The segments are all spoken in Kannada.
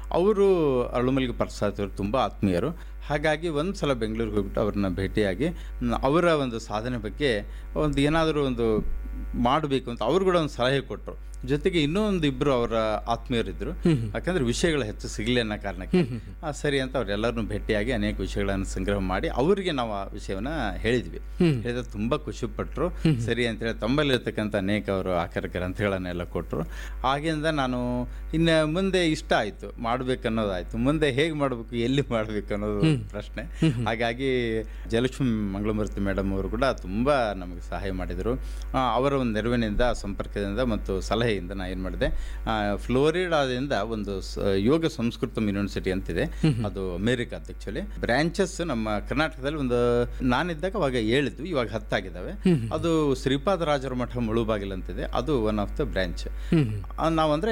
ಅವರು ಅಳುಮಲ್ಗಿ ಪ್ರಸಾದ್ ಅವರು ತುಂಬ ಆತ್ಮೀಯರು ಹಾಗಾಗಿ ಒಂದು ಸಲ ಬೆಂಗಳೂರಿಗೆ ಹೋಗ್ಬಿಟ್ಟು ಅವ್ರನ್ನ ಭೇಟಿಯಾಗಿ ಮ್, ಅವರ ಒಂದು ಸಾಧನೆ ಬಗ್ಗೆ ಒಂದು ಏನಾದರೂ ಒಂದು ಮಾಡಬೇಕು ಅಂತ ಅವರು ಕೂಡ ಒಂದು ಸಲಹೆ ಕೊಟ್ಟರು ಜೊತೆಗೆ ಇನ್ನೂ ಒಂದು ಇಬ್ಬರು ಅವರ ಆತ್ಮೀಯರಿದ್ದರು ಯಾಕಂದ್ರೆ ವಿಷಯಗಳು ಹೆಚ್ಚು ಸಿಗಲಿ ಅನ್ನೋ ಕಾರಣಕ್ಕೆ ಆ, ಸರಿ ಅಂತ ಅವರೆಲ್ಲರನ್ನು ಭೇಟಿಯಾಗಿ ಅನೇಕ ವಿಷಯಗಳನ್ನು ಸಂಗ್ರಹ ಮಾಡಿ ಅವರಿಗೆ ನಾವು ಆ ವಿಷಯವನ್ನ ಹೇಳಿದ್ವಿ ಹೇಳಿದ್ರೆ ತುಂಬ ಖುಷಿಪಟ್ಟರು ಸರಿ ಅಂತೇಳಿ ತಮ್ಮಲ್ಲಿರ್ತಕ್ಕಂಥ ಅನೇಕ ಅವರು ಆಕಾರ ಗ್ರಂಥಗಳನ್ನೆಲ್ಲ ಕೊಟ್ಟರು ಆಗಿಂದ ನಾನು ಇನ್ನು ಮುಂದೆ ಇಷ್ಟ ಆಯಿತು ಮಾಡಬೇಕನ್ನೋದಾಯಿತು ಮುಂದೆ ಹೇಗೆ ಮಾಡಬೇಕು ಎಲ್ಲಿ ಮಾಡಬೇಕು ಅನ್ನೋದು ಒಂದು ಪ್ರಶ್ನೆ ಹಾಗಾಗಿ ಜಯಲಕ್ಷ್ಮಿ ಮಂಗಳಮೂರ್ತಿ ಮೇಡಮ್ ಅವರು ಕೂಡ ತುಂಬ ನಮಗೆ ಸಹಾಯ ಮಾಡಿದರು ಆ, ಅವರ ಒಂದು ನೆರವಿನಿಂದ ಸಂಪರ್ಕದಿಂದ ಮತ್ತು ಸಲಹೆಯಿಂದ ನಾನು ಏನು ಮಾಡಿದೆ ಆ, ಫ್ಲೋರಿಡಾದಿಂದ ಒಂದು ಸ- ಯೋಗ ಸಂಸ್ಕೃತಂ ಯೂನಿವರ್ಸಿಟಿ ಅಂತಿದೆ ಅದು ಅಮೇರಿಕಾದ ಆ್ಯಕ್ಚುಲಿ ಬ್ರಾಂಚಸ್ ನಮ್ಮ ಕರ್ನಾಟಕದಲ್ಲಿ ಒಂದು ನಾನಿದ್ದಾಗ ಅವಾಗ ಏಳಿದ್ವು ಇವಾಗ ಹತ್ತಾಗಿದ್ದಾವೆ ಅದು ಶ್ರೀಪಾದ ರಾಜರ ಮಠ ಮುಳುಬಾಗಿಲು ಅಂತಿದೆ ಅದು ಒನ್ ಆಫ್ ದ ಬ್ರಾಂಚ್ ನಾವು ಅಂದರೆ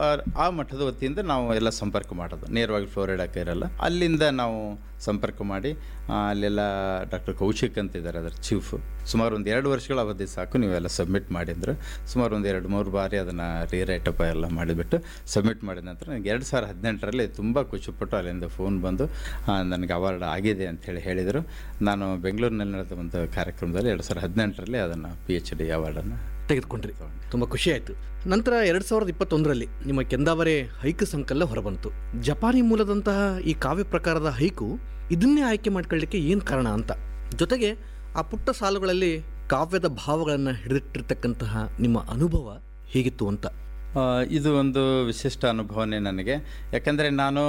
ಆ ಮಠದ ವತಿಯಿಂದ ನಾವು ಎಲ್ಲ ಸಂಪರ್ಕ ಮಾಡೋದು ನೇರವಾಗಿ ಫ್ಲೋರಿಡಾಕ್ಕೆ ಇರಲ್ಲ ಅಲ್ಲಿಂದ ನಾವು ಸಂಪರ್ಕ ಮಾಡಿ ಆ, ಅಲ್ಲೆಲ್ಲ ಡಾಕ್ಟರ್ ಕೌಶಿಕ್ ಅಂತ ಇದ್ದಾರೆ ಅದರ ಚೀಫ್ ಸುಮಾರು ಒಂದು ಎರಡು ವರ್ಷಗಳ ಅವಧಿ ಸಾಕು ನೀವೆಲ್ಲ ಸಬ್ಮಿಟ್ ಮಾಡಿದ್ರು ಸುಮಾರು ಒಂದು ಎರಡು ಮೂರು ಬಾರಿ ಅದನ್ನು ರೀರೈಟಪ್ ಎಲ್ಲ ಮಾಡಿಬಿಟ್ಟು ಸಬ್ಮಿಟ್ ಮಾಡಿದ ನಂತರ ನನಗೆ ಎರಡು ಸಾವಿರದ ಹದಿನೆಂಟರಲ್ಲಿ ತುಂಬ ಖುಷಿಪಟ್ಟು ಅಲ್ಲಿಂದ ಫೋನ್ ಬಂದು ಆ, ನನಗೆ ಅವಾರ್ಡ್ ಆಗಿದೆ ಅಂತೇಳಿ ಹೇಳಿದರು ನಾನು ಬೆಂಗಳೂರಿನಲ್ಲಿ ನಡೆದ ಒಂದು ಕಾರ್ಯಕ್ರಮದಲ್ಲಿ ಎರಡು ಸಾವಿರದ ಹದಿನೆಂಟರಲ್ಲಿ ಅದನ್ನು ಪಿ ಎಚ್ ಡಿ ಅವಾರ್ಡನ್ನು ತೆಗೆದುಕೊಂಡ್ರಿ ತುಂಬ ಖುಷಿ ಆಯಿತು ನಂತರ ಎರಡು ಸಾವಿರದ ಇಪ್ಪತ್ತೊಂದರಲ್ಲಿ ನಿಮ್ಮ ಕೆಂದಾವರೆ ಹೈಕು ಸಂಕಲ ಹೊರಬಂತು ಜಪಾನಿ ಮೂಲದಂತಹ ಈ ಕಾವ್ಯ ಪ್ರಕಾರದ ಹೈಕು ಇದನ್ನೇ ಆಯ್ಕೆ ಮಾಡ್ಕೊಳ್ಳಿಕ್ಕೆ ಏನು ಕಾರಣ ಅಂತ ಜೊತೆಗೆ ಆ ಪುಟ್ಟ ಸಾಲುಗಳಲ್ಲಿ ಕಾವ್ಯದ ಭಾವಗಳನ್ನು ಹಿಡಿದಿಟ್ಟಿರ್ತಕ್ಕಂತಹ ನಿಮ್ಮ ಅನುಭವ ಹೇಗಿತ್ತು ಅಂತ ಆ, ಇದು ಒಂದು ವಿಶಿಷ್ಟ ಅನುಭವನೇ ನನಗೆ ಯಾಕಂದರೆ ನಾನು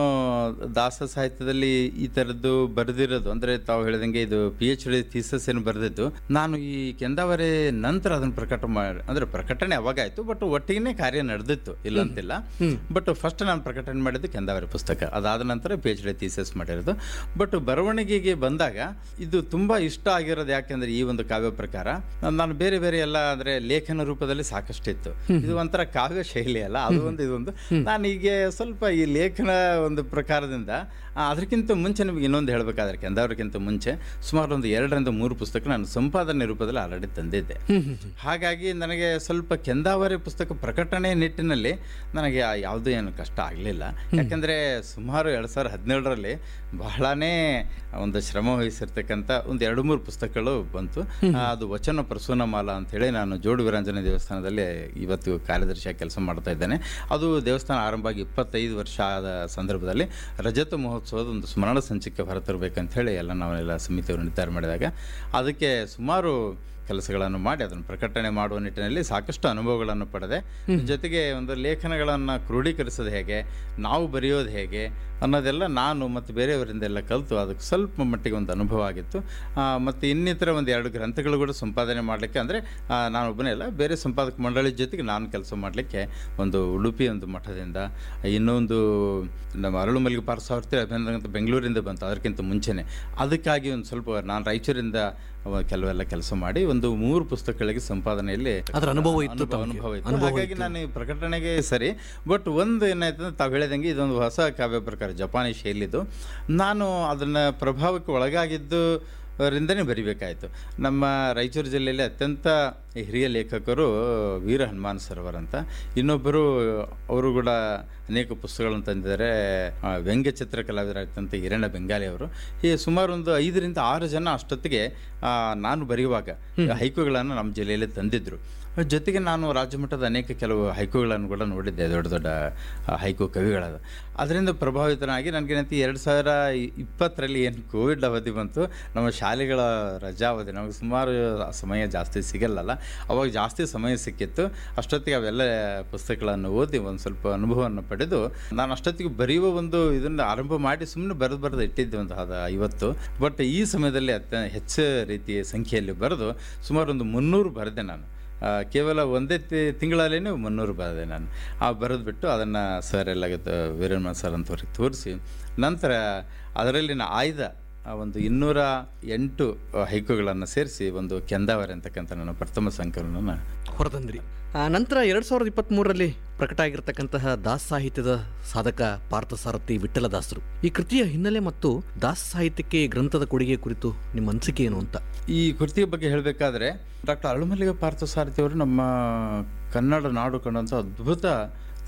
ದಾಸ ಸಾಹಿತ್ಯದಲ್ಲಿ ಈ ಥರದ್ದು ಬರೆದಿರೋದು ಅಂದರೆ ತಾವು ಹೇಳಿದಂಗೆ ಇದು ಪಿ ಎಚ್ ಡಿ ಥೀಸಸ್ ಏನು ಬರೆದಿದ್ದು ನಾನು ಈ ಕೆಂದಾವರೆ ನಂತರ ಅದನ್ನು ಪ್ರಕಟ ಮಾಡಿ ಅಂದರೆ ಪ್ರಕಟಣೆ ಅವಾಗಾಯಿತು ಬಟ್ ಒಟ್ಟಿಗೆ ಕಾರ್ಯ ನಡೆದಿತ್ತು ಇಲ್ಲ ಅಂತಿಲ್ಲ ಬಟ್ ಫಸ್ಟ್ ನಾನು ಪ್ರಕಟಣೆ ಮಾಡಿದ್ದು ಕೆಂದಾವರೆ ಪುಸ್ತಕ ಅದಾದ ನಂತರ ಪಿ ಎಚ್ ಡಿ ಥೀಸಸ್ ಮಾಡಿರೋದು ಬಟ್ ಬರವಣಿಗೆಗೆ ಬಂದಾಗ ಇದು ತುಂಬ ಇಷ್ಟ ಆಗಿರೋದು ಯಾಕೆಂದ್ರೆ ಈ ಒಂದು ಕಾವ್ಯ ಪ್ರಕಾರ ನಾನು ಬೇರೆ ಬೇರೆ ಎಲ್ಲ ಅಂದರೆ ಲೇಖನ ರೂಪದಲ್ಲಿ ಸಾಕಷ್ಟಿತ್ತು ಇದು ಒಂಥರ ಕಾವ್ಯ ಶೈಲಿ ಅಲ್ಲ ಅದು ಒಂದು ಇದೊಂದು ನಾನು ಈಗ ಸ್ವಲ್ಪ ಈ ಲೇಖನ ಒಂದು ಪ್ರಕಾರದಿಂದ ಆ, ಅದಕ್ಕಿಂತ ಮುಂಚೆ ನಿಮಗೆ ಇನ್ನೊಂದು ಹೇಳಬೇಕಾದ್ರೆ ಕೆಂದವ್ರಿಗಿಂತ ಮುಂಚೆ ಸುಮಾರು ಒಂದು ಎರಡರಿಂದ ಮೂರು ಪುಸ್ತಕ ನಾನು ಸಂಪಾದನೆ ರೂಪದಲ್ಲಿ ಆಲ್ರೆಡಿ ತಂದಿದ್ದೆ ಹಾಗಾಗಿ ನನಗೆ ಸ್ವಲ್ಪ ಕೆಂದಾವರಿ ಪುಸ್ತಕ ಪ್ರಕಟಣೆ ನಿಟ್ಟಿನಲ್ಲಿ ನನಗೆ ಆ ಯಾವುದೂ ಏನು ಕಷ್ಟ ಆಗಲಿಲ್ಲ ಯಾಕಂದರೆ ಸುಮಾರು ಎರಡು ಸಾವಿರದ ಹದಿನೇಳರಲ್ಲಿ ಬಹಳನೇ ಒಂದು ಶ್ರಮ ವಹಿಸಿರ್ತಕ್ಕಂಥ ಒಂದು ಎರಡು ಮೂರು ಪುಸ್ತಕಗಳು ಬಂತು ಆ, ಅದು ವಚನ ಪ್ರಸೂನಮಾಲ ಅಂತೇಳಿ ನಾನು ಜೋಡು ವೀರಾಂಜನೇಯ ದೇವಸ್ಥಾನದಲ್ಲಿ ಇವತ್ತು ಕಾರ್ಯದರ್ಶಿಯಾಗಿ ಕೆಲಸ ಮಾಡ್ತಾ ಇದ್ದೇನೆ ಅದು ದೇವಸ್ಥಾನ ಆರಂಭ ಆಗಿ ಇಪ್ಪತ್ತೈದು ವರ್ಷ ಆದ ಸಂದರ್ಭದಲ್ಲಿ ರಜತ ಮಹೋತ್ಸವದ ಒಂದು ಸ್ಮರಣ ಸಂಚಿಕೆ ಹೊರತರಬೇಕಂತ ಹೇಳಿ ಎಲ್ಲ ನಾವೆಲ್ಲ ಸಮಿತಿಯವರು ನಿರ್ಧಾರ ಮಾಡಿದಾಗ ಅದಕ್ಕೆ ಸುಮಾರು ಕೆಲಸಗಳನ್ನು ಮಾಡಿ ಅದನ್ನು ಪ್ರಕಟಣೆ ಮಾಡುವ ನಿಟ್ಟಿನಲ್ಲಿ ಸಾಕಷ್ಟು ಅನುಭವಗಳನ್ನು ಪಡೆದೆ ಜೊತೆಗೆ ಒಂದು ಲೇಖನಗಳನ್ನು ಕ್ರೋಢೀಕರಿಸೋದು ಹೇಗೆ ನಾವು ಬರೆಯೋದು ಹೇಗೆ ಅನ್ನೋದೆಲ್ಲ ನಾನು ಮತ್ತು ಬೇರೆಯವರಿಂದೆಲ್ಲ ಕಲಿತು ಅದಕ್ಕೆ ಸ್ವಲ್ಪ ಮಟ್ಟಿಗೆ ಒಂದು ಅನುಭವ ಆಗಿತ್ತು ಆ, ಮತ್ತು ಇನ್ನಿತರ ಒಂದು ಎರಡು ಗ್ರಂಥಗಳು ಕೂಡ ಸಂಪಾದನೆ ಮಾಡಲಿಕ್ಕೆ ಅಂದರೆ ನಾನು ಒಬ್ಬನೇ ಅಲ್ಲ ಬೇರೆ ಸಂಪಾದಕ ಮಂಡಳಿ ಜೊತೆಗೆ ನಾನು ಕೆಲಸ ಮಾಡಲಿಕ್ಕೆ ಒಂದು ಉಡುಪಿ ಒಂದು ಮಠದಿಂದ ಇನ್ನೊಂದು ನಮ್ಮ ಅರಳು ಮಲ್ಲಿಗೆ ಪಾರ್ಸಾವರ್ತಿ ಅಭಿನಂದನ ಬೆಂಗಳೂರಿಂದ ಬಂತು ಅದಕ್ಕಿಂತ ಮುಂಚೆನೆ ಅದಕ್ಕಾಗಿ ಒಂದು ಸ್ವಲ್ಪ ನಾನು ರಾಯಚೂರಿಂದ ಅವ ಕೆಲವೆಲ್ಲ ಕೆಲಸ ಮಾಡಿ ಒಂದು ಮೂರು ಪುಸ್ತಕಗಳಿಗೆ ಸಂಪಾದನೆಯಲ್ಲಿ ಅದರ ಅನುಭವ ಇತ್ತು ಅನುಭವ- ತಮಗೆ. ಅನುಭವ ಇತ್ತು ಅನುಭವ ಹಾಗಾಗಿ ನಾನು ಈ ಪ್ರಕಟಣೆಗೆ ಸರಿ ಬಟ್ ಒಂದು ಏನಾಯ್ತು ಅಂದ್ರೆ ತಾವು ಹೇಳಿದಂಗೆ ಇದೊಂದು ಹೊಸ ಕಾವ್ಯ ಪ್ರಕಾರ ಜಪಾನಿ ಶೈಲಿದು ನಾನು ಅದನ್ನ ಪ್ರಭಾವಕ್ಕೆ ಒಳಗಾಗಿದ್ದು ರಿಂದನೇ ಬರಿಬೇಕಾಯಿತು ನಮ್ಮ ರಾಯಚೂರು ಜಿಲ್ಲೆಯಲ್ಲಿ ಅತ್ಯಂತ ಹಿರಿಯ ಲೇಖಕರು ವೀರ ಹನುಮಾನ್ ಸರೋವರ್ ಅಂತ ಇನ್ನೊಬ್ಬರು ಅವರು ಕೂಡ ಅನೇಕ ಪುಸ್ತಕಗಳನ್ನು ತಂದಿದ್ದಾರೆ ಆ, ವ್ಯಂಗ್ಯ ಚಿತ್ರ ಕಲಾವಿದರಾಗಿದ್ದಂಥ ಹಿರಣ್ಯ ಬೆಂಗಾಲಿ ಅವರು ಈ ಸುಮಾರು ಒಂದು ಐದರಿಂದ ಆರು ಜನ ಅಷ್ಟೊತ್ತಿಗೆ ಆ, ನಾನು ಬರೆಯುವಾಗ ಹೈಕುಗಳನ್ನು ನಮ್ಮ ಜಿಲ್ಲೆಯಲ್ಲಿ ತಂದಿದ್ದರು ಜೊತೆಗೆ ನಾನು ರಾಜ್ಯ ಮಟ್ಟದ ಅನೇಕ ಕೆಲವು ಹೈಕುಗಳನ್ನು ಕೂಡ ನೋಡಿದ್ದೆ ದೊಡ್ಡ ದೊಡ್ಡ ಆ, ಹೈಕು ಕವಿಗಳಾದ ಅದರಿಂದ ಪ್ರಭಾವಿತನಾಗಿ ನನಗೇನಂತ ಎರಡು ಸಾವಿರ ಇಪ್ಪತ್ತರಲ್ಲಿ ಏನು ಕೋವಿಡ್ ಅವಧಿ ಬಂತು ನಮ್ಮ ಶಾಲೆಗಳ ರಜಾ ಅವಧಿ ನಮಗೆ ಸುಮಾರು ಸಮಯ ಜಾಸ್ತಿ ಸಿಗಲ್ಲಲ್ಲ ಅವಾಗ ಜಾಸ್ತಿ ಸಮಯ ಸಿಕ್ಕಿತ್ತು ಅಷ್ಟೊತ್ತಿಗೆ ಅವೆಲ್ಲ ಪುಸ್ತಕಗಳನ್ನು ಓದಿ ಒಂದು ಸ್ವಲ್ಪ ಅನುಭವವನ್ನು ಪಡೆದು ನಾನು ಅಷ್ಟೊತ್ತಿಗೆ ಬರೆಯುವ ಒಂದು ಇದನ್ನು ಆರಂಭ ಮಾಡಿ ಸುಮ್ಮನೆ ಬರೆದು ಬರೆದು ಇಟ್ಟಿದ್ದೆ ಒಂದು ಅದು ಐವತ್ತು ಬಟ್ ಈ ಸಮಯದಲ್ಲಿ ಅತ್ಯ ಹೆಚ್ಚು ರೀತಿಯ ಸಂಖ್ಯೆಯಲ್ಲಿ ಬರೆದು ಸುಮಾರು ಒಂದು ಮುನ್ನೂರು ಬರೆದೆ ನಾನು ಆ, ಕೇವಲ ಒಂದೇ ತಿ- ತಿಂಗಳಲ್ಲೇ ಮುನ್ನೂರು ಬರೆದೆ ನಾನು ಆ ಬರೆದ್ಬಿಟ್ಟು ಅದನ್ನು ಸರ್ ಎಲ್ಲ ವೀರಣ್ಣ ಸರ್ ಅಂತವ್ರಿಗೆ ತೋರಿಸಿ ನಂತರ ಅದರಲ್ಲಿನ ಆಯ್ದ ಆ ಒಂದು ಇನ್ನೂರ ಎಂಟು ಹೈಕುಗಳನ್ನು ಸೇರಿಸಿ ಒಂದು ಕೆಂದಾವರೆ ಅಂತಕ್ಕಂಥ ನನ್ನ ಪ್ರಥಮ ಸಂಕಲನನ ಹೊರತಂದ್ರಿ ಆ, ನಂತರ ಎರಡು ಸಾವಿರದ ಇಪ್ಪತ್ತ್ಮೂರರಲ್ಲಿ ಪ್ರಕಟ ಆಗಿರತಕ್ಕಂತಹ ದಾಸ ಸಾಹಿತ್ಯದ ಸಾಧಕ ಪಾರ್ಥಸಾರಥಿ ವಿಠಲದಾಸರು ಈ ಕೃತಿಯ ಹಿನ್ನೆಲೆ ಮತ್ತು ದಾಸ ಸಾಹಿತ್ಯಕ್ಕೆ ಈ ಗ್ರಂಥದ ಕೊಡುಗೆ ಕುರಿತು ನಿಮ್ಮ ಅನಿಸಿಕೆ ಏನು ಅಂತ ಈ ಕೃತಿಯ ಬಗ್ಗೆ ಹೇಳಬೇಕಾದ್ರೆ ಡಾಕ್ಟರ್ ಅಳುಮಲ್ಲಿಗ ಪಾರ್ಥಸಾರಥಿ ಅವರು ನಮ್ಮ ಕನ್ನಡ ನಾಡು ಕಂಡಂಥ ಅದ್ಭುತ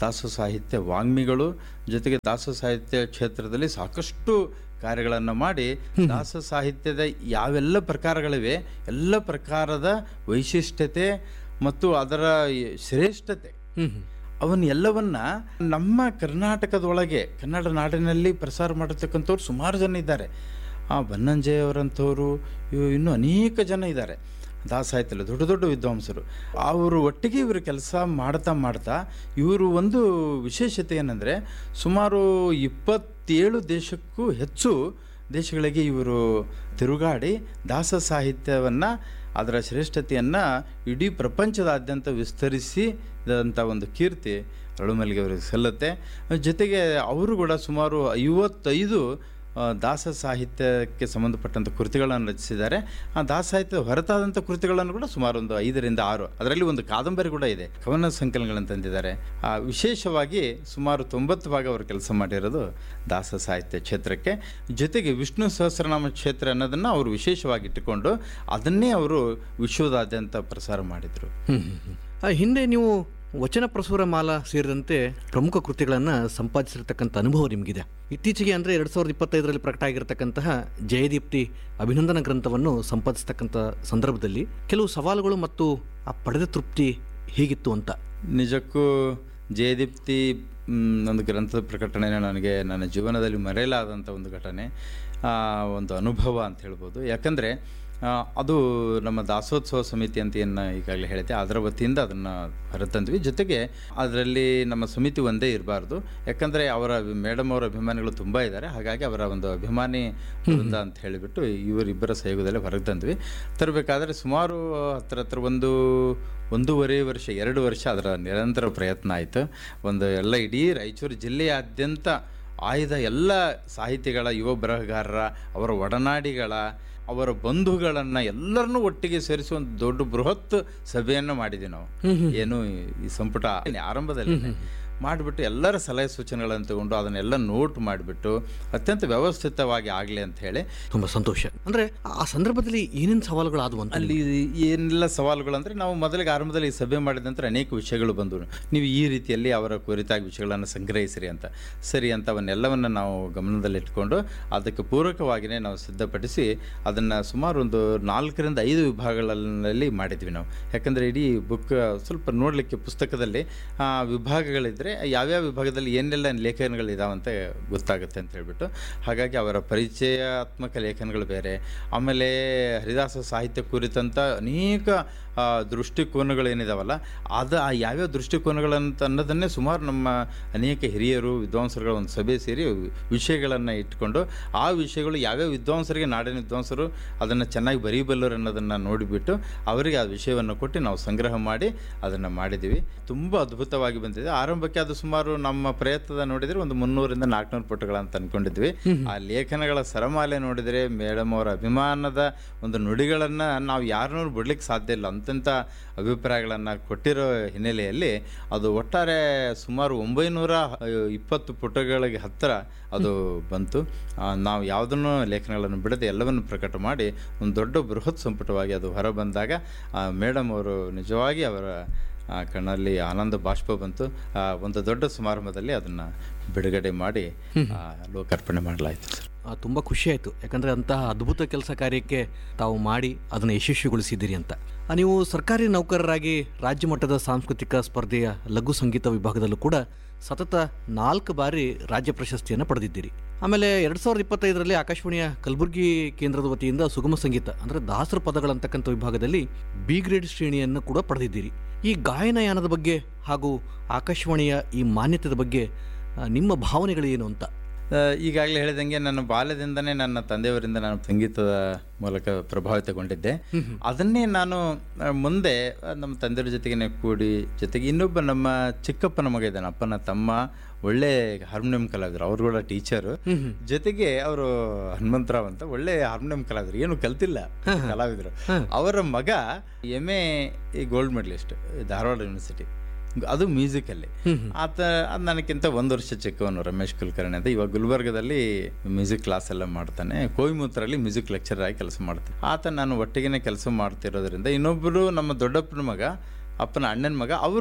ದಾಸ ಸಾಹಿತ್ಯ ವಾಗ್ಮಿಗಳು ಜೊತೆಗೆ ದಾಸ ಸಾಹಿತ್ಯ ಕ್ಷೇತ್ರದಲ್ಲಿ ಸಾಕಷ್ಟು ಕಾರ್ಯಗಳನ್ನು ಮಾಡಿ ದಾಸ ಸಾಹಿತ್ಯದ ಯಾವೆಲ್ಲ ಪ್ರಕಾರಗಳಿವೆ ಎಲ್ಲ ಪ್ರಕಾರದ ವೈಶಿಷ್ಟ್ಯತೆ ಮತ್ತು ಅದರ ಶ್ರೇಷ್ಠತೆ ಹ್ಮ್ ಹ್ಮ್. ಅವನ್ನ ಎಲ್ಲವನ್ನ ನಮ್ಮ ಕರ್ನಾಟಕದೊಳಗೆ ಕನ್ನಡ ನಾಡಿನಲ್ಲಿ ಪ್ರಸಾರ ಮಾಡಿರ್ತಕ್ಕಂಥವ್ರು ಸುಮಾರು ಜನ ಇದ್ದಾರೆ ಆ ಬನ್ನಂಜಯ ಅವರಂಥವ್ರು ಇವ್- ಇನ್ನೂ ಅನೇಕ ಜನ ಇದ್ದಾರೆ ದಾಸ ಸಾಹಿತ್ಯದಲ್ಲಿ ದೊಡ್ಡ ದೊಡ್ಡ ವಿದ್ವಾಂಸರು ಅವರು ಒಟ್ಟಿಗೆ ಇವರು ಕೆಲಸ ಮಾಡ್ತಾ ಮಾಡ್ತಾ ಇವರು ಒಂದು ವಿಶೇಷತೆ ಏನಂದರೆ ಸುಮಾರು ಇಪ್ಪತ್ತೇಳು ದೇಶಕ್ಕೂ ಹೆಚ್ಚು ದೇಶಗಳಿಗೆ ಇವರು ತಿರುಗಾಡಿ ದಾಸ ಸಾಹಿತ್ಯವನ್ನು ಅದರ ಶ್ರೇಷ್ಠತೆಯನ್ನು ಇಡೀ ಪ್ರಪಂಚದಾದ್ಯಂತ ವಿಸ್ತರಿಸಿದಂಥ ಒಂದು ಕೀರ್ತಿ ಅಳುಮಲ್ಲಿಗೆ ಅವರಿಗೆ ಸಲ್ಲುತ್ತೆ ಜೊತೆಗೆ ಅವರು ಕೂಡ ಸುಮಾರು ಐವತ್ತೈದು ಆ, ದಾಸ ಸಾಹಿತ್ಯಕ್ಕೆ ಸಂಬಂಧಪಟ್ಟಂಥ ಕೃತಿಗಳನ್ನು ರಚಿಸಿದ್ದಾರೆ ಆ ದಾಸ ಸಾಹಿತ್ಯದ ಹೊರತಾದಂಥ ಕೃತಿಗಳನ್ನು ಕೂಡ ಸುಮಾರು ಒಂದು ಐದರಿಂದ ಆರು ಅದರಲ್ಲಿ ಒಂದು ಕಾದಂಬರಿ ಕೂಡ ಇದೆ ಕವನ ಸಂಕಲನಗಳನ್ನು ತಂದಿದ್ದಾರೆ ಆ, ವಿಶೇಷವಾಗಿ ಸುಮಾರು ತೊಂಬತ್ತು ಭಾಗ ಅವರು ಕೆಲಸ ಮಾಡಿರೋದು ದಾಸ ಸಾಹಿತ್ಯ ಕ್ಷೇತ್ರಕ್ಕೆ ಜೊತೆಗೆ ವಿಷ್ಣು ಸಹಸ್ರನಾಮ ಕ್ಷೇತ್ರ ಅನ್ನೋದನ್ನು ಅವರು ವಿಶೇಷವಾಗಿ ಇಟ್ಟುಕೊಂಡು ಅದನ್ನೇ ಅವರು ವಿಶ್ವದಾದ್ಯಂತ ಪ್ರಸಾರ ಮಾಡಿದರು ಹ್ಮ್ ಹ್ಮ್ ಹ್ಮ್. ಆ, ಹಿಂದೆ ನೀವು ವಚನ ಪ್ರಸುರ ಮಾಲಾ ಸೇರಿದಂತೆ ಪ್ರಮುಖ ಕೃತಿಗಳನ್ನು ಸಂಪಾದಿಸಿರ್ತಕ್ಕಂಥ ಅನುಭವ ನಿಮಗಿದೆ ಇತ್ತೀಚೆಗೆ ಅಂದರೆ ಎರಡು ಸಾವಿರದ ಇಪ್ಪತ್ತೈದರಲ್ಲಿ ಪ್ರಕಟ ಆಗಿರತಕ್ಕಂತಹ ಜಯದೀಪ್ತಿ ಅಭಿನಂದನ ಗ್ರಂಥವನ್ನು ಸಂಪಾದಿಸ್ತಕ್ಕಂಥ ಸಂದರ್ಭದಲ್ಲಿ ಕೆಲವು ಸವಾಲುಗಳು ಮತ್ತು ಆ ಪಡೆದ ತೃಪ್ತಿ ಹೇಗಿತ್ತು ಅಂತ ನಿಜಕ್ಕೂ ಜಯದೀಪ್ತಿ ಮ್, ಒಂದು ಗ್ರಂಥದ ಪ್ರಕಟಣೆ ನನಗೆ ನನ್ನ ಜೀವನದಲ್ಲಿ ಮರೆಯಲಾದಂಥ ಒಂದು ಘಟನೆ ಆ, ಒಂದು ಅನುಭವ ಅಂತ ಹೇಳ್ಬೋದು ಯಾಕಂದರೆ ಅದು ನಮ್ಮ ದಾಸೋತ್ಸವ ಸಮಿತಿ ಅಂತ ಏನು ಈಗಾಗಲೇ ಹೇಳಿದೆ ಅದರ ವತಿಯಿಂದ ಅದನ್ನು ಹೊರತಂದ್ವಿ ಜೊತೆಗೆ ಅದರಲ್ಲಿ ನಮ್ಮ ಸಮಿತಿ ಒಂದೇ ಇರಬಾರ್ದು ಯಾಕಂದರೆ ಅವರ ಮೇಡಮ್ ಅವರ ಅಭಿಮಾನಿಗಳು ತುಂಬ ಇದ್ದಾರೆ ಹಾಗಾಗಿ ಅವರ ಒಂದು ಅಭಿಮಾನಿ ವೃಂದ ಅಂತ ಹೇಳಿಬಿಟ್ಟು ಇವರಿಬ್ಬರ ಸಹಯೋಗದಲ್ಲಿ ಹೊರಗೆ ತಂದ್ವಿ ತರಬೇಕಾದ್ರೆ ಸುಮಾರು ಹತ್ರ ಹತ್ರ ಒಂದು ಒಂದೂವರೆ ವರ್ಷ ಎರಡು ವರ್ಷ ಅದರ ನಿರಂತರ ಪ್ರಯತ್ನ ಆಯಿತು ಒಂದು ಎಲ್ಲ ಇಡೀ ರಾಯಚೂರು ಜಿಲ್ಲೆಯಾದ್ಯಂತ ಆಯ್ದ ಎಲ್ಲ ಸಾಹಿತಿಗಳ ಯುವ ಬರಹಗಾರರ ಅವರ ಒಡನಾಡಿಗಳ ಅವರ ಬಂಧುಗಳನ್ನು ಎಲ್ಲರನ್ನೂ ಒಟ್ಟಿಗೆ ಸೇರಿಸಿ ಒಂದು ದೊಡ್ಡ ಬೃಹತ್ ಸಭೆಯನ್ನು ಮಾಡಿದ್ವಿ ನಾವು ಏನು ಈ ಸಂಪುಟ ಆರಂಭದಲ್ಲಿ ಮಾಡಿಬಿಟ್ಟು ಎಲ್ಲರ ಸಲಹೆ ಸೂಚನೆಗಳನ್ನು ತಗೊಂಡು ಅದನ್ನೆಲ್ಲ ನೋಟ್ ಮಾಡಿಬಿಟ್ಟು ಅತ್ಯಂತ ವ್ಯವಸ್ಥಿತವಾಗಿ ಆಗಲಿ ಅಂತ ಹೇಳಿ ತುಂಬ ಸಂತೋಷ ಅಂದರೆ ಆ ಸಂದರ್ಭದಲ್ಲಿ ಏನೇನು ಸವಾಲುಗಳು ಆದವು ಅಂತ ಅಲ್ಲಿ ಏನೆಲ್ಲ ಸವಾಲುಗಳು ಅಂದರೆ ನಾವು ಮೊದಲಿಗೆ ಆರಂಭದಲ್ಲಿ ಈ ಸಭೆ ಮಾಡಿದ ನಂತರ ಅನೇಕ ವಿಷಯಗಳು ಬಂದವು ನೀವು ಈ ರೀತಿಯಲ್ಲಿ ಅವರ ಕುರಿತಾಗಿ ವಿಷಯಗಳನ್ನು ಸಂಗ್ರಹಿಸಿರಿ ಅಂತ ಸರಿ ಅಂತ ಅವನ್ನೆಲ್ಲವನ್ನು ನಾವು ಗಮನದಲ್ಲಿಟ್ಕೊಂಡು ಅದಕ್ಕೆ ಪೂರಕವಾಗಿಯೇ ನಾವು ಸಿದ್ಧಪಡಿಸಿ ಅದನ್ನು ಸುಮಾರು ಒಂದು ನಾಲ್ಕರಿಂದ ಐದು ವಿಭಾಗಗಳಲ್ಲಿ ಮಾಡಿದ್ವಿ ನಾವು ಯಾಕಂದರೆ ಇಡೀ ಬುಕ್ ಸ್ವಲ್ಪ ನೋಡಲಿಕ್ಕೆ ಪುಸ್ತಕದಲ್ಲಿ ಆ, ವಿಭಾಗಗಳಿದ್ದರೆ ಯಾವ್ಯಾವ ವಿಭಾಗದಲ್ಲಿ ಏನೆಲ್ಲ ಲೇಖನಗಳಿದಾವಂತ ಗೊತ್ತಾಗುತ್ತೆ ಅಂತ ಹೇಳ್ಬಿಟ್ಟು ಹಾಗಾಗಿ ಅವರ ಪರಿಚಯಾತ್ಮಕ ಲೇಖನಗಳು ಬೇರೆ ಆಮೇಲೆ ಹರಿದಾಸ ಸಾಹಿತ್ಯ ಕುರಿತಂಥ ಅನೇಕ ಆ, ದೃಷ್ಟಿಕೋನಗಳೇನಿದಾವಲ್ಲ ಅದು ಆ ಯಾವ್ಯಾವ ದೃಷ್ಟಿಕೋನಗಳಂತ ಅನ್ನೋದನ್ನೇ ಸುಮಾರು ನಮ್ಮ ಅನೇಕ ಹಿರಿಯರು ವಿದ್ವಾಂಸರುಗಳ ಒಂದು ಸಭೆ ಸೇರಿ ವಿಷಯಗಳನ್ನು ಇಟ್ಕೊಂಡು ಆ ವಿಷಯಗಳು ಯಾವ್ಯಾವ ವಿದ್ವಾಂಸರಿಗೆ ನಾಡಿನ ವಿದ್ವಾಂಸರು ಅದನ್ನು ಚೆನ್ನಾಗಿ ಬರೀಬಲ್ಲರು ಅನ್ನೋದನ್ನು ನೋಡಿಬಿಟ್ಟು ಅವರಿಗೆ ಆ ವಿಷಯವನ್ನು ಕೊಟ್ಟು ನಾವು ಸಂಗ್ರಹ ಮಾಡಿ ಅದನ್ನು ಮಾಡಿದ್ದೀವಿ ತುಂಬ ಅದ್ಭುತವಾಗಿ ಬಂದಿದೆ ಆರಂಭಕ್ಕೆ ಅದು ಸುಮಾರು ನಮ್ಮ ಪ್ರಯತ್ನದ ನೋಡಿದರೆ ಒಂದು ಮುನ್ನೂರಿಂದ ನಾಲ್ಕುನೂರು ಪುಟಗಳಂತ ಅಂದ್ಕೊಂಡಿದ್ವಿ ಆ ಲೇಖನಗಳ ಸರಮಾಲೆ ನೋಡಿದರೆ ಮೇಡಮ್ ಅವರ ಅಭಿಮಾನದ ಒಂದು ನುಡಿಗಳನ್ನು ನಾವು ಯಾರನ್ನೂ ಬಿಡ್ಲಿಕ್ಕೆ ಸಾಧ್ಯ ಇಲ್ಲ ಅಂತಂಥ ಅಭಿಪ್ರಾಯಗಳನ್ನು ಕೊಟ್ಟಿರೋ ಹಿನ್ನೆಲೆಯಲ್ಲಿ ಅದು ಒಟ್ಟಾರೆ ಸುಮಾರು ಒಂಬೈನೂರ ಇಪ್ಪತ್ತು ಪುಟಗಳಿಗೆ ಹತ್ತಿರ ಅದು ಬಂತು ಆ, ನಾವು ಯಾವುದನ್ನು ಲೇಖನಗಳನ್ನು ಬಿಡದೆ ಎಲ್ಲವನ್ನು ಪ್ರಕಟ ಮಾಡಿ ಒಂದು ದೊಡ್ಡ ಬೃಹತ್ ಸಂಪುಟವಾಗಿ ಅದು ಹೊರಬಂದಾಗ ಮೇಡಮ್ ಅವರು ನಿಜವಾಗಿ ಅವರ ಆ, ಕಣ್ಣಲ್ಲಿ ಆನಂದ ಬಾಷ್ಪ ಬಂತು ಆ, ಒಂದು ದೊಡ್ಡ ಸಮಾರಂಭದಲ್ಲಿ ಅದನ್ನು ಬಿಡುಗಡೆ ಮಾಡಿ ಆ, ಲೋಕಾರ್ಪಣೆ ಮಾಡಲಾಯಿತು ಸರ್ ತುಂಬ ಖುಷಿ ಆಯಿತು ಯಾಕಂದರೆ ಅಂತಹ ಅದ್ಭುತ ಕೆಲಸ ಕಾರ್ಯಕ್ಕೆ ತಾವು ಮಾಡಿ ಅದನ್ನು ಯಶಸ್ವಿಗೊಳಿಸಿದ್ದೀರಿ ಅಂತ ಆ, ನೀವು ಸರ್ಕಾರಿ ನೌಕರರಾಗಿ ರಾಜ್ಯ ಮಟ್ಟದ ಸಾಂಸ್ಕೃತಿಕ ಸ್ಪರ್ಧೆಯ ಲಘು ಸಂಗೀತ ವಿಭಾಗದಲ್ಲೂ ಕೂಡ ಸತತ ನಾಲ್ಕು ಬಾರಿ ರಾಜ್ಯ ಪ್ರಶಸ್ತಿಯನ್ನು ಪಡೆದಿದ್ದೀರಿ ಆಮೇಲೆ ಎರಡು ಸಾವಿರದ ಇಪ್ಪತ್ತೈದರಲ್ಲಿ ಆಕಾಶವಾಣಿಯ ಕಲಬುರಗಿ ಕೇಂದ್ರದ ವತಿಯಿಂದ ಸುಗಮ ಸಂಗೀತ ಅಂದರೆ ದಾಸರ ಪದಗಳಂತಕ್ಕಂಥ ವಿಭಾಗದಲ್ಲಿ ಬಿ ಗ್ರೇಡ್ ಶ್ರೇಣಿಯನ್ನು ಕೂಡ ಪಡೆದಿದ್ದೀರಿ ಈ ಗಾಯನಯಾನದ ಬಗ್ಗೆ ಹಾಗೂ ಆಕಾಶವಾಣಿಯ ಈ ಮಾನ್ಯತೆಯ ಬಗ್ಗೆ ಆ, ನಿಮ್ಮ ಭಾವನೆಗಳೇನು ಅಂತ ಈಗಾಗಲೇ ಹೇಳಿದಂಗೆ ನನ್ನ ಬಾಲ್ಯದಿಂದನೇ ನನ್ನ ತಂದೆಯವರಿಂದ ನಾನು ಸಂಗೀತದ ಮೂಲಕ ಪ್ರಭಾವಿತಗೊಂಡಿದ್ದೆ ಅದನ್ನೇ ನಾನು ಆ, ಮುಂದೆ ಆ, ನಮ್ಮ ತಂದೆಯವ್ರ ಜೊತೆಗೆ ಕೂಡಿ ಜೊತೆಗೆ ಇನ್ನೊಬ್ಬ ನಮ್ಮ ಚಿಕ್ಕಪ್ಪನ ಮಗ ಇದ್ದಾನೆ ಅಪ್ಪನ ತಮ್ಮ ಒಳ್ಳೆ ಹಾರ್ಮೋನಿಯಂ ಕಲಾವಿದರು ಅವರು ಕೂಡ ಟೀಚರು ಜೊತೆಗೆ ಅವರು ಹನುಮಂತರಾವ್ ಅಂತ ಒಳ್ಳೆ ಹಾರ್ಮೋನಿಯಂ ಕಲಾವಿದರು ಏನು ಕಲ್ತಿಲ್ಲ ಕಲಾವಿದರು ಅವರ ಮಗ M A gold medalist Dharwad university ಅದು ಮ್ಯೂಸಿಕಲ್ಲಿ ಆತ ಅದು ನನಗಿಂತ ಒಂದು ವರ್ಷ ಚಿಕ್ಕವನು ರಮೇಶ್ ಕುಲಕರ್ಣಿ ಅಂತ ಇವಾಗ ಗುಲ್ಬರ್ಗದಲ್ಲಿ ಮ್ಯೂಸಿಕ್ ಕ್ಲಾಸ್ ಎಲ್ಲ ಮಾಡ್ತಾನೆ ಕೊಯ್ಮೂತ್ರಲ್ಲಿ ಮ್ಯೂಸಿಕ್ ಲೆಕ್ಚರ್ ಆಗಿ ಕೆಲಸ ಮಾಡ್ತಾನೆ ಆತ ನಾನು ಒಟ್ಟಿಗೆ ಕೆಲಸ ಮಾಡ್ತಿರೋದ್ರಿಂದ ಇನ್ನೊಬ್ಬರು ನಮ್ಮ ದೊಡ್ಡಪ್ಪನ ಮಗ ಅಪ್ಪನ ಅಣ್ಣನ ಮಗ ಅವರು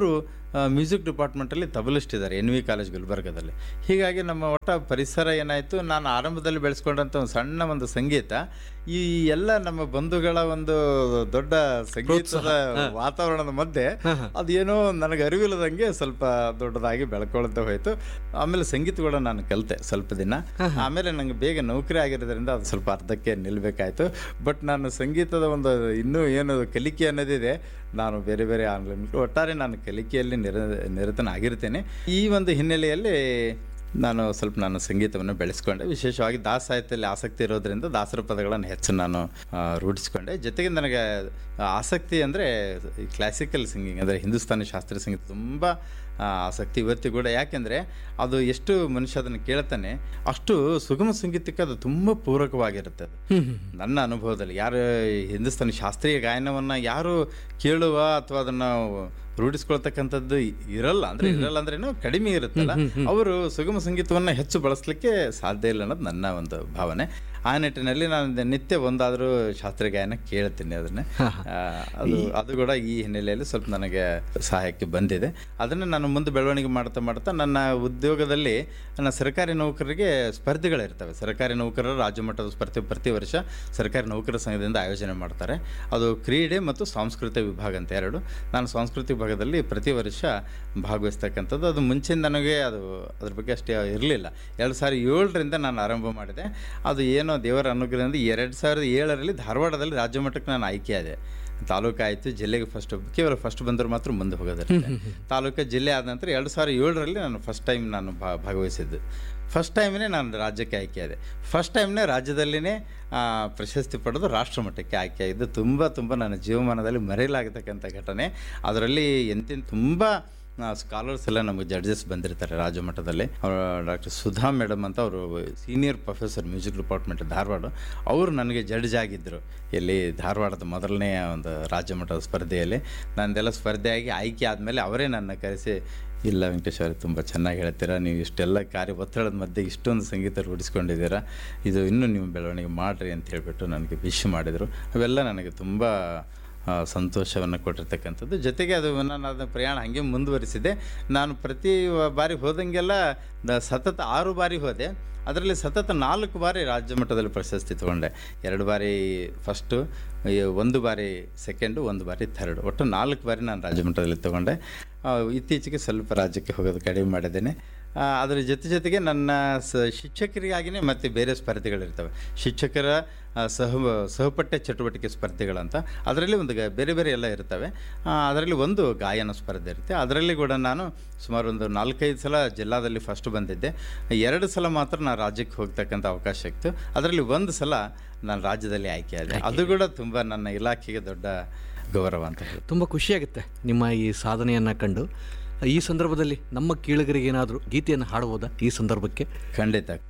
ಮ್ಯೂಸಿಕ್ ಡಿಪಾರ್ಟ್ಮೆಂಟಲ್ಲಿ ತಬಲಿಸ್ಟ್ ಇದ್ದಾರೆ ಎನ್ ವಿ ಕಾಲೇಜ್ ಗುಲ್ಬರ್ಗದಲ್ಲಿ ಹೀಗಾಗಿ ನಮ್ಮ ಒಟ್ಟ ಪರಿಸರ ಏನಾಯಿತು ನಾನು ಆರಂಭದಲ್ಲಿ ಬೆಳೆಸ್ಕೊಂಡಂಥ ಒಂದು ಸಣ್ಣ ಒಂದು ಸಂಗೀತ ಈ ಎಲ್ಲ ನಮ್ಮ ಬಂಧುಗಳ ಒಂದು ದೊಡ್ಡ ಸಂಗೀತದ ವಾತಾವರಣದ ಮಧ್ಯೆ ಅದೇನೋ ನನಗೆ ಅರಿವಿಲ್ಲದಂಗೆ ಸ್ವಲ್ಪ ದೊಡ್ಡದಾಗಿ ಬೆಳ್ಕೊಳ್ತಾ ಹೋಯ್ತು ಆಮೇಲೆ ಸಂಗೀತ ಕೂಡ ನಾನು ಕಲಿತೆ ಸ್ವಲ್ಪ ದಿನ ಆಮೇಲೆ ನನಗೆ ಬೇಗ ನೌಕರಿ ಆಗಿರೋದ್ರಿಂದ ಅದು ಸ್ವಲ್ಪ ಅರ್ಧಕ್ಕೆ ನಿಲ್ಲಬೇಕಾಯ್ತು ಬಟ್ ನಾನು ಸಂಗೀತದ ಒಂದು ಇನ್ನೂ ಏನು ಕಲಿಕೆ ಅನ್ನೋದಿದೆ ನಾನು ಬೇರೆ ಬೇರೆ ಆನ್ಲೈನ್ ಒಟ್ಟಾರೆ ನಾನು ಕಲಿಕೆಯಲ್ಲಿ ನಿರ ನಿರತನಾಗಿರ್ತೇನೆ ಈ ಒಂದು ಹಿನ್ನೆಲೆಯಲ್ಲಿ ನಾನು ಸ್ವಲ್ಪ ನಾನು ಸಂಗೀತವನ್ನು ಬೆಳೆಸ್ಕೊಂಡೆ ವಿಶೇಷವಾಗಿ ದಾಸ ಸಾಹಿತ್ಯದಲ್ಲಿ ಆಸಕ್ತಿ ಇರೋದ್ರಿಂದ ದಾಸರ ಪದಗಳನ್ನು ಹೆಚ್ಚು ನಾನು ಆ, ರೂಢಿಸ್ಕೊಂಡೆ ಜೊತೆಗೆ ನನಗೆ ಆಸಕ್ತಿ ಅಂದರೆ ಕ್ಲಾಸಿಕಲ್ ಸಿಂಗಿಂಗ್ ಅಂದರೆ ಹಿಂದೂಸ್ತಾನಿ ಶಾಸ್ತ್ರೀಯ ಸಂಗೀತ ತುಂಬ ಆ, ಆಸಕ್ತಿ ಇವತ್ತಿಗೂ ಕೂಡ ಯಾಕೆಂದರೆ ಅದು ಎಷ್ಟು ಮನುಷ್ಯ ಅದನ್ನು ಕೇಳ್ತಾನೆ ಅಷ್ಟು ಸುಗಮ ಸಂಗೀತಕ್ಕೆ ಅದು ತುಂಬ ಪೂರಕವಾಗಿರುತ್ತೆ ಅದು ನನ್ನ ಅನುಭವದಲ್ಲಿ ಯಾರು ಹಿಂದೂಸ್ತಾನಿ ಶಾಸ್ತ್ರೀಯ ಗಾಯನವನ್ನು ಯಾರು ಕೇಳುವ ಅಥವಾ ಅದನ್ನು ರೂಢಿಸ್ಕೊಳ್ತಕ್ಕಂಥದ್ದು ಇರಲ್ಲ ಅಂದ್ರೆ ಇರಲ್ಲ ಅಂದ್ರೇನು ಕಡಿಮೆ ಇರುತ್ತಲ್ಲ ಅವರು ಸುಗಮ ಸಂಗೀತವನ್ನು ಹೆಚ್ಚು ಬಳಸಲಿಕ್ಕೆ ಸಾಧ್ಯ ಇಲ್ಲ ಅನ್ನೋದು ನನ್ನ ಒಂದು ಭಾವನೆ ಆ ನಿಟ್ಟಿನಲ್ಲಿ ನಾನು ನಿತ್ಯ ಒಂದಾದರೂ ಶಾಸ್ತ್ರೀಯ ಗಾಯನ ಕೇಳ್ತೀನಿ ಅದನ್ನ ಆ, ಅದು ಅದು ಕೂಡ ಈ ಹಿನ್ನೆಲೆಯಲ್ಲಿ ಸ್ವಲ್ಪ ನನಗೆ ಸಹಾಯಕ್ಕೆ ಬಂದಿದೆ ಅದನ್ನು ನಾನು ಮುಂದೆ ಬೆಳವಣಿಗೆ ಮಾಡ್ತಾ ಮಾಡ್ತಾ ನನ್ನ ಉದ್ಯೋಗದಲ್ಲಿ ನನ್ನ ಸರ್ಕಾರಿ ನೌಕರರಿಗೆ ಸ್ಪರ್ಧೆಗಳಿರ್ತವೆ ಸರ್ಕಾರಿ ನೌಕರರ ರಾಜ್ಯ ಮಟ್ಟದ ಸ್ಪರ್ಧೆ ಪ್ರತಿ ವರ್ಷ ಸರ್ಕಾರಿ ನೌಕರರ ಸಂಘದಿಂದ ಆಯೋಜನೆ ಮಾಡ್ತಾರೆ ಅದು ಕ್ರೀಡೆ ಮತ್ತು ಸಾಂಸ್ಕೃತಿಕ ವಿಭಾಗ ಅಂತ ಎರಡು ನಾನು ಸಾಂಸ್ಕೃತಿಕ ವಿಭಾಗದಲ್ಲಿ ಪ್ರತಿ ವರ್ಷ ಭಾಗವಹಿಸ್ತಕ್ಕಂಥದ್ದು ಅದು ಮುಂಚೆ ನನಗೆ ಅದು ಅದ್ರ ಬಗ್ಗೆ ಅಷ್ಟೇ ಇರಲಿಲ್ಲ ಎರಡು ಸಾವಿರದ ಏಳರಿಂದ ನಾನು ಆರಂಭ ಮಾಡಿದೆ ಅದು ಏನೋ ದೇವರ ಅನುಗ್ರಹದಿಂದ ಎರಡು ಸಾವಿರದ ಏಳರಲ್ಲಿ ಧಾರವಾಡದಲ್ಲಿ ರಾಜ್ಯ ಮಟ್ಟಕ್ಕೆ ನಾನು ಆಯ್ಕೆಯಾದೆ ತಾಲೂಕು ಆಯಿತು ಜಿಲ್ಲೆಗೆ ಫಸ್ಟ್ ಕೇವಲ ಫಸ್ಟ್ ಬಂದರು ಮಾತ್ರ ಮುಂದೆ ಹೋಗೋದಿರುತ್ತೆ ತಾಲೂಕು ಜಿಲ್ಲೆ ಆದ ನಂತರ ಎರಡು ಸಾವಿರದ ಏಳರಲ್ಲಿ ನಾನು ಫಸ್ಟ್ ಟೈಮ್ ನಾನು ಭಾ ಭಾಗವಹಿಸಿದ್ದು ಫಸ್ಟ್ ಟೈಮ್ನೇ ನಾನು ರಾಜ್ಯಕ್ಕೆ ಆಯ್ಕೆಯಾದೆ ಫಸ್ಟ್ ಟೈಮ್ನೇ ರಾಜ್ಯದಲ್ಲಿನೇ ಆ, ಪ್ರಶಸ್ತಿ ಪಡೆದು ರಾಷ್ಟ್ರ ಮಟ್ಟಕ್ಕೆ ಆಯ್ಕೆಯಾಗಿದ್ದು ತುಂಬ ತುಂಬ ನನ್ನ ಜೀವಮಾನದಲ್ಲಿ ಮರೆಯಲಾಗತಕ್ಕಂಥ ಘಟನೆ ಅದರಲ್ಲಿ ಎಂತೆಂಥ ತುಂಬ ಸ್ಕಾಲರ್ಸ್ ಎಲ್ಲ ನಮಗೆ ಜಡ್ಜಸ್ ಬಂದಿರ್ತಾರೆ ರಾಜ್ಯ ಮಟ್ಟದಲ್ಲಿ ಅವರು ಡಾಕ್ಟರ್ ಸುಧಾ ಮೇಡಮ್ ಅಂತ ಅವರು senior professor music department Dharwad ಅವರು ನನಗೆ ಜಡ್ಜ್ ಆಗಿದ್ದರು ಇಲ್ಲಿ ಧಾರವಾಡದ ಮೊದಲನೇ ಒಂದು ರಾಜ್ಯ ಮಟ್ಟದ ಸ್ಪರ್ಧೆಯಲ್ಲಿ ನಂದೆಲ್ಲ ಸ್ಪರ್ಧೆಯಾಗಿ ಆಯ್ಕೆ ಆದಮೇಲೆ ಅವರೇ ನನ್ನ ಕರೆಸಿ ಇಲ್ಲ ವೆಂಕಟೇಶ್ ಅವರೇ ತುಂಬ ಚೆನ್ನಾಗಿ ಹೇಳ್ತೀರಾ ನೀವು ಇಷ್ಟೆಲ್ಲ ಕಾರ್ಯ ಒತ್ತಡದ ಮಧ್ಯೆ ಇಷ್ಟೊಂದು ಸಂಗೀತ ರೂಢಿಸ್ಕೊಂಡಿದ್ದೀರಾ ಇದು ಇನ್ನೂ ನೀವು ಬೆಳವಣಿಗೆ ಮಾಡಿರಿ ಅಂತ ಹೇಳಿಬಿಟ್ಟು ನನಗೆ ವಿಶ್ ಮಾಡಿದರು ಅವೆಲ್ಲ ನನಗೆ ತುಂಬ ಆ, ಸಂತೋಷವನ್ನು ಕೊಟ್ಟಿರ್ತಕ್ಕಂಥದ್ದು ಜೊತೆಗೆ ಅದು ನಾನು ಅದನ್ನ ಪ್ರಯಾಣ ಹಾಗೆ ಮುಂದುವರಿಸಿದೆ ನಾನು ಪ್ರತಿ ಬಾರಿ ಹೋದಂಗೆಲ್ಲ ನ- ಸತತ ಆರು ಬಾರಿ ಹೋದೆ ಅದರಲ್ಲಿ ಸತತ ನಾಲ್ಕು ಬಾರಿ ರಾಜ್ಯ ಮಟ್ಟದಲ್ಲಿ ಪ್ರಶಸ್ತಿ ತೊಗೊಂಡೆ ಎರಡು ಬಾರಿ ಫಸ್ಟು ಒಂದು ಬಾರಿ ಸೆಕೆಂಡು ಒಂದು ಬಾರಿ ಥರ್ಡ್ ಒಟ್ಟು ನಾಲ್ಕು ಬಾರಿ ನಾನು ರಾಜ್ಯ ಮಟ್ಟದಲ್ಲಿ ತೊಗೊಂಡೆ ಆ, ಇತ್ತೀಚೆಗೆ ಸ್ವಲ್ಪ ರಾಜ್ಯಕ್ಕೆ ಹೋಗೋದು ಕಡಿಮೆ ಮಾಡಿದ್ದೇನೆ ಆ, ಅದರ ಜೊತೆ ಜೊತೆಗೆ ನನ್ನ ಸ ಶಿಕ್ಷಕರಿಗಾಗಿಯೇ ಮತ್ತು ಬೇರೆ ಸ್ಪರ್ಧೆಗಳಿರ್ತವೆ ಶಿಕ್ಷಕರ ಆ, ಸಹ ಸಹಪಠ್ಯ ಚಟುವಟಿಕೆ ಸ್ಪರ್ಧೆಗಳಂತ ಅದರಲ್ಲಿ ಒಂದು ಗ- ಬೇರೆ ಬೇರೆ ಎಲ್ಲ ಇರ್ತವೆ ಆ, ಅದರಲ್ಲಿ ಒಂದು ಗಾಯನ ಸ್ಪರ್ಧೆ ಇರುತ್ತೆ ಅದರಲ್ಲಿ ಕೂಡ ನಾನು ಸುಮಾರು ಒಂದು ನಾಲ್ಕೈದು ಸಲ ಜಿಲ್ಲಾದಲ್ಲಿ ಫಸ್ಟ್ ಬಂದಿದ್ದೆ ಎರಡು ಸಲ ಮಾತ್ರ ನಾನು ರಾಜ್ಯಕ್ಕೆ ಹೋಗ್ತಕ್ಕಂಥ ಅವಕಾಶ ಇತ್ತು ಅದರಲ್ಲಿ ಒಂದು ಸಲ ನಾನು ರಾಜ್ಯದಲ್ಲಿ ಆಯ್ಕೆಯಾದೆ ಅದು ಕೂಡ ತುಂಬ ನನ್ನ ಇಲಾಖೆಗೆ ದೊಡ್ಡ ಗೌರವ ಅಂತ ಹೇಳಿ ತುಂಬ ಖುಷಿಯಾಗುತ್ತೆ ನಿಮ್ಮ ಈ ಸಾಧನೆಯನ್ನು ಕಂಡು ಈ ಸಂದರ್ಭದಲ್ಲಿ ನಮ್ಮ ಕೀಳಗರಿಗೆ ಏನಾದರೂ ಗೀತೆಯನ್ನು ಹಾಡ್ಬೋದಾ ಈ ಸಂದರ್ಭಕ್ಕೆ ಖಂಡಿತ